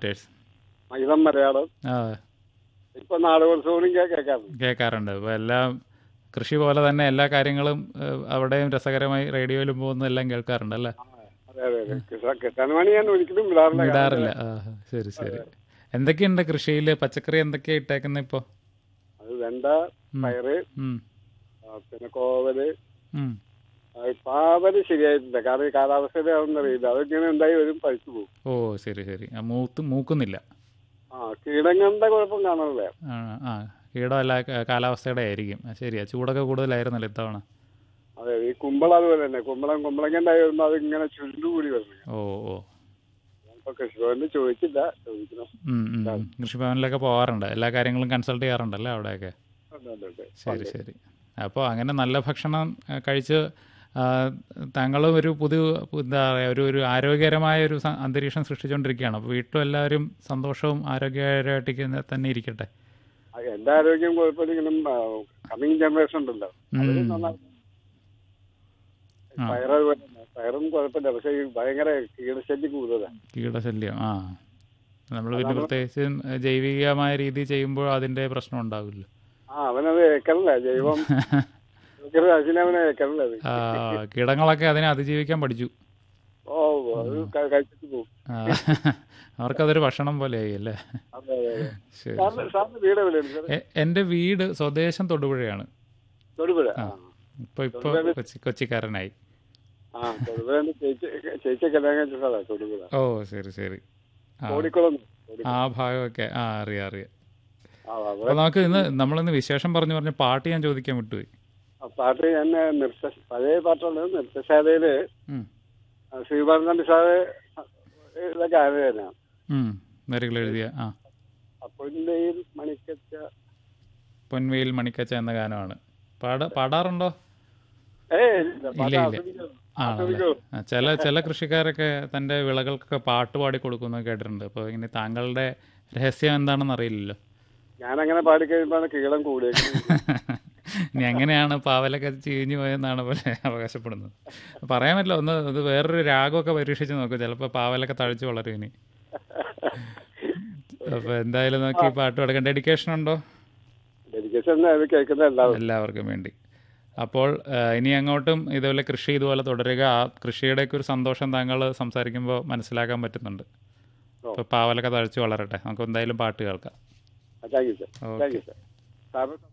Matters മഹിതം മലയാളം ആ ഇപ്പൊ നാടകോത്സവം കേൾക്കാറുണ്ട് കേൾക്കാറുണ്ട് ഇപ്പോൾ എല്ലാം കൃഷി പോലെ തന്നെ എല്ലാ കാര്യങ്ങളും ഏഹ്, അവിടെയും രസകരമായി റേഡിയോയിലും പോകുന്ന എല്ലാം കേൾക്കാറുണ്ട് അല്ലേ അതെ അതെ അതെ കിസാ- കിസാൻ മണി ഞാൻ ഒരിക്കലും വിടാറില്ല വിടാറില്ല ആ ശരി ശരി എന്തൊക്കെയുണ്ട് കൃഷിയിൽ പച്ചക്കറി എന്തൊക്കെയാ ഇട്ടേക്കുന്നത് ഇപ്പോൾ അത് വെണ്ട പയറ് ഉം ആ, പിന്നെ കോവല് ഉം ആ, പാവല് ശരിയായിട്ടില്ല കാരണം ഈ കാലാവസ്ഥയുടെ ആണെന്ന് അറിയില്ല അതൊക്കെ എന്തായി വരും പഴുത്തു പോകും ഓ ശരി ശരി ആ മൂത്ത് മൂക്കുന്നില്ല ആ കീടങ്ങളുടെ കുഴപ്പം കാണാറില്ല ആ ആ കീടമല്ല ക- കാലാവസ്ഥയുടെ ആയിരിക്കും ആ, ശരിയാ ചൂടൊക്കെ കൂടുതലായിരുന്നല്ലോ ഇത്തവണ അതെ ഈ കുമ്പളം അതുപോലെ തന്നെ കുമ്പളം കുമ്പളങ്ങ ഉണ്ടായി വരുമ്പോൾ അത് ഇങ്ങനെ ചുരുണ്ടുകൂടി വരുന്നു ഓ ഓ ഇപ്പൊ കൃഷിഭവനിൽ ചോദിച്ചില്ല ചോദിക്കണം ഉം, ഉം, ഉം. കൃഷിഭവനിലൊക്കെ പോകാറുണ്ട് എല്ലാ കാര്യങ്ങളും കൺസൾട്ട് ചെയ്യാറുണ്ടല്ലേ അവിടെയൊക്കെ ഉണ്ട്, ഉണ്ട്, ഉണ്ട്. ശരി ശരി അപ്പോൾ അങ്ങനെ നല്ല ഭക്ഷണം ആ, കഴിച്ച് ആ, താങ്കളും ഒരു പുതിയ എന്താ പറയുക ഒരു ഒരു ആരോഗ്യകരമായ ഒരു സ- അന്തരീക്ഷം സൃഷ്ടിച്ചുകൊണ്ടിരിക്കുകയാണ് അപ്പോൾ വീട്ടിലും എല്ലാവരും സന്തോഷവും ആരോഗ്യകരമായിട്ട് തന്നെ ഇരിക്കട്ടെ ആ, എന്റെ ആരോഗ്യം കുഴപ്പമില്ലെങ്കിലും കമ്മിങ് ജനറേഷൻ ഉണ്ടല്ലോ അവര് നന്നായി ആ. പയറ് അതുപോലെ തന്നെ. പയറും കുഴപ്പമില്ല പക്ഷെ ഈ ഭയങ്കര കീടശല്യം കൂടുതലാണ് കീടശല്യം ആ നമ്മൾ പിന്നെ പ്രത്യേകിച്ച് ജൈവികമായ രീതി ചെയ്യുമ്പോൾ അതിൻ്റെ പ്രശ്നം ഉണ്ടാവില്ല ആ അവനത് ഏക്കറില്ല ജൈവം ഏക്കർ രാശിനെ അവനെ ഏക്കറില്ല അത് ആ, കീടങ്ങളൊക്കെ അതിനെ അതിജീവിക്കാൻ പഠിച്ചു ഓ അത് ക- കഴിച്ചിട്ട് പോകും ആ, അവർക്കതൊരു ഭക്ഷണം പോലെയായി അല്ലേ അതെ അതെ അതെ ശരി സാറിന് സാറിന് വീട് എവിടെയാണ് സാർ എ- എൻ്റെ വീട് സ്വദേശം തൊടുപുഴയാണ് തൊടുപുഴ ആ ഇപ്പോൾ ഇപ്പോൾ കൊച്ചി കൊച്ചിക്കാരനായി ആ തൊടുപുഴ എന്റെ ചേച്ചി ചേച്ചി കല്യാണം കഴിച്ച സ്ഥലമാണ് തൊടുപുഴ ഓ ശരി ശരി ആ കോടിക്കുളം കോടി- ആ ഭാഗമൊക്കെ ആ അറിയാം അറിയാം ആ അവിടെ അപ്പോൾ നമുക്ക് ഇന്ന് നമ്മളിന്ന് വിശേഷം പറഞ്ഞു പറഞ്ഞ പാട്ട് ഞാൻ ചോദിക്കാൻ വിട്ടുപോയി ആ പാട്ട് ഞാൻ നൃത്ത പഴയ പാട്ടുള്ളത് നൃത്തശാലയില് ഉം. ശ്രീഭാരതൻ സാറ് ഇതൊക്കെ ആയിരുന്നു ഉം. വരികൾ എഴുതിയ ആ അപ്പൊന്റെയിൽ മണിക്കച്ച പൊൻവെയിൽ മണിക്കച്ച എന്ന ഗാനമാണ് പാട പാടാറുണ്ടോ ഏയ് ഇല്ല പാട്ട് ഇല്ല ആസ്വദിക്കും. ആണല്ലേ ആസ്വദിക്കും. ആ, ചില ചില കൃഷിക്കാരൊക്കെ തൻ്റെ വിളകൾക്കൊക്കെ പാട്ട് പാടി കൊടുക്കുന്നത് കേട്ടിട്ടുണ്ട് അപ്പോൾ ഇനി താങ്കളുടെ രഹസ്യം എന്താണെന്ന് അറിയില്ലല്ലോ ഞാനങ്ങനെ പാടി കഴിയുമ്പോഴാണ് കീളം കൂടിയേക്കുന്നത് ഇനി എങ്ങനെയാണ് പാവലൊക്കെ ചീഞ്ഞു പോയെന്നാണ് പോലെ അവകാശപ്പെടുന്നത് പറയാൻ പറ്റില്ല ഒന്ന് ഇത് വേറൊരു രാഗമൊക്കെ പരീക്ഷിച്ച് നോക്കും ചിലപ്പോൾ പാവലൊക്കെ തഴച്ചു വളരും ഇനി അപ്പോൾ എന്തായാലും നോക്കി ഈ പാട്ട് പാടുക ഡെഡിക്കേഷൻ ഉണ്ടോ ഡെഡിക്കേഷൻ അത് കേൾക്കുന്ന എല്ലാവരും എല്ലാവർക്കും വേണ്ടി അപ്പോൾ ആ, ഇനി അങ്ങോട്ടും ഇതുപോലെ കൃഷി ഇതുപോലെ തുടരുക ആ കൃഷിയുടെയൊക്കെ ഒരു സന്തോഷം താങ്കൾ സംസാരിക്കുമ്പോൾ മനസ്സിലാക്കാൻ പറ്റുന്നുണ്ട് അപ്പോൾ പാവലൊക്കെ തഴച്ചു വളരട്ടെ നമുക്ക് എന്തായാലും പാട്ട് കേൾക്കാം thank you sir okay thank you sir സാറിന്